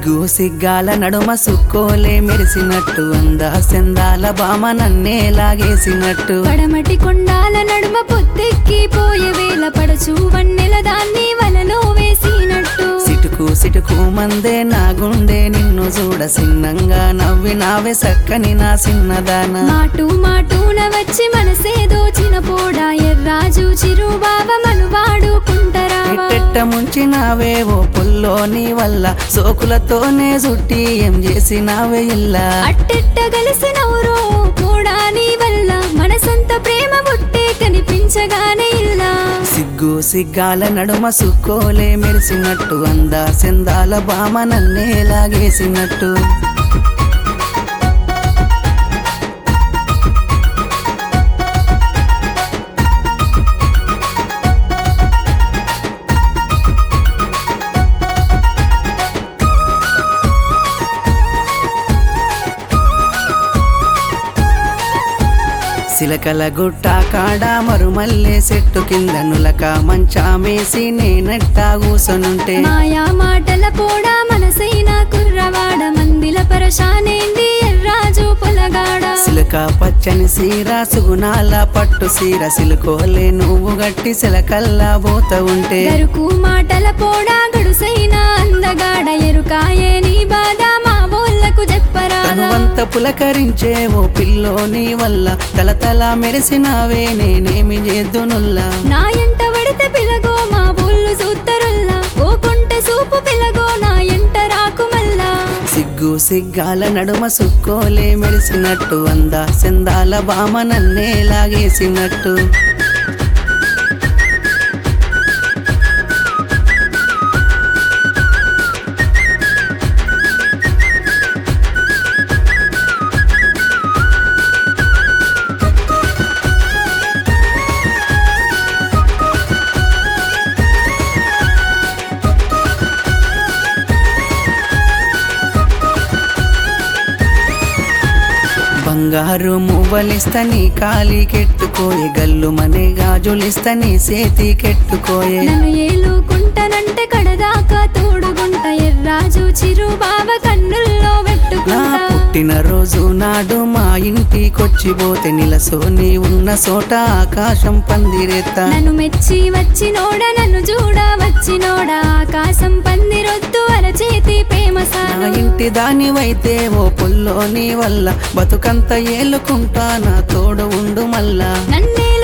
సిగ్గు సిగ్గాల నడుమ సుక్కోలే మెరిసినట్టు అందా సెందాల బామ నన్నే లాగేసినట్టు పడమటి కొండాల నడుమ పొద్దెక్కి పోయే వేళ పడచు వన్నెల దాన్ని వలలో వేసినట్టు సిటుకు సిటుకు మందే నా గుండె నిన్ను చూడ సిన్నంగా నవ్వినావే సక్కని నా సిన్నదాన మాటు మాటూన వచ్చి మనసేదో పోడా ఎర్రాజు చిరుబావ మనువాడుకుంటరావా ఎట్టెట్ట ముంచినావే ఓ పుల్లోని వల్ల సోకులతోనే చుట్టి ఏం చేసినావే ఇల్లా అట్టెట్ట కలిసినవురో కూడా నీ వల్ల మనసంత ప్రేమ పుట్టే కనిపించగానే ఇల్లా సిగ్గు సిగ్గాల నడుమ సుక్కోలే మెరిసినట్టు అందా సెందాల బామ నన్నే లాగేసినట్టు సిలకల గుట్ట కాడ మరుమల్లే చెట్టు కింద నులక మంచామేసి నేనట్టా కూసనుంటే మాయా మాటల పోడా మనసైన కుర్రవాడ మందిల పరశానేంది ఎర్రాజు పొలగాడ సిలక పచ్చని సీర సుగుణాల పట్టు సీర సిలుకోలే నువ్వు గట్టి సిలకల్లా పోత ఉంటే గరుకు మాటల పోడా గడుసైన అందగాడ ఎరుకాయే నీ బాధ మా బోళ్ళకు చెప్పరాదా తనువంత పులకరించే ఓ పిల్లోని వల్ల తలతల మెరిసినావే నేనేమి చేద్దునుల్లా నా ఎంట పడితే పిలగో మా బోళ్ళు సూత్తరుల్లా ఓ కొంట సూపు పిలగో నా ఎంట రాకు మల్లా సిగ్గు సిగ్గాల నడుమ సుక్కోలే మెరిసినట్టు అందా సెందాల బామ నన్నే లాగేసినట్టు బంగారు మువ్వలిస్తని కాలి కెట్టుకోయే గల్లు మనే గాజులిస్తని సేతి కెట్టుకోయే నన్ను ఏలుకుంటానంటే కడదాకా తోడుగుంట ఎర్రాజు చిరు బావ కన్నుల్లో నా పెట్టుకుంటా పుట్టిన రోజు నాడు మా ఇంటికొచ్చిపోతే నిలసోని ఉన్న చోట ఆకాశం పందిరేత నన్ను మెచ్చి వచ్చినోడ నన్ను చూడ వచ్చినోడ ఆకాశం పందిరొద్దు అరచేతి ప్రేమ నా సాను ఇంటి దానివైతే ఓ పుల్లోని వల్ల బతుకంత ఏలుకుంటా నా తోడు ఉండు మల్లా నన్నే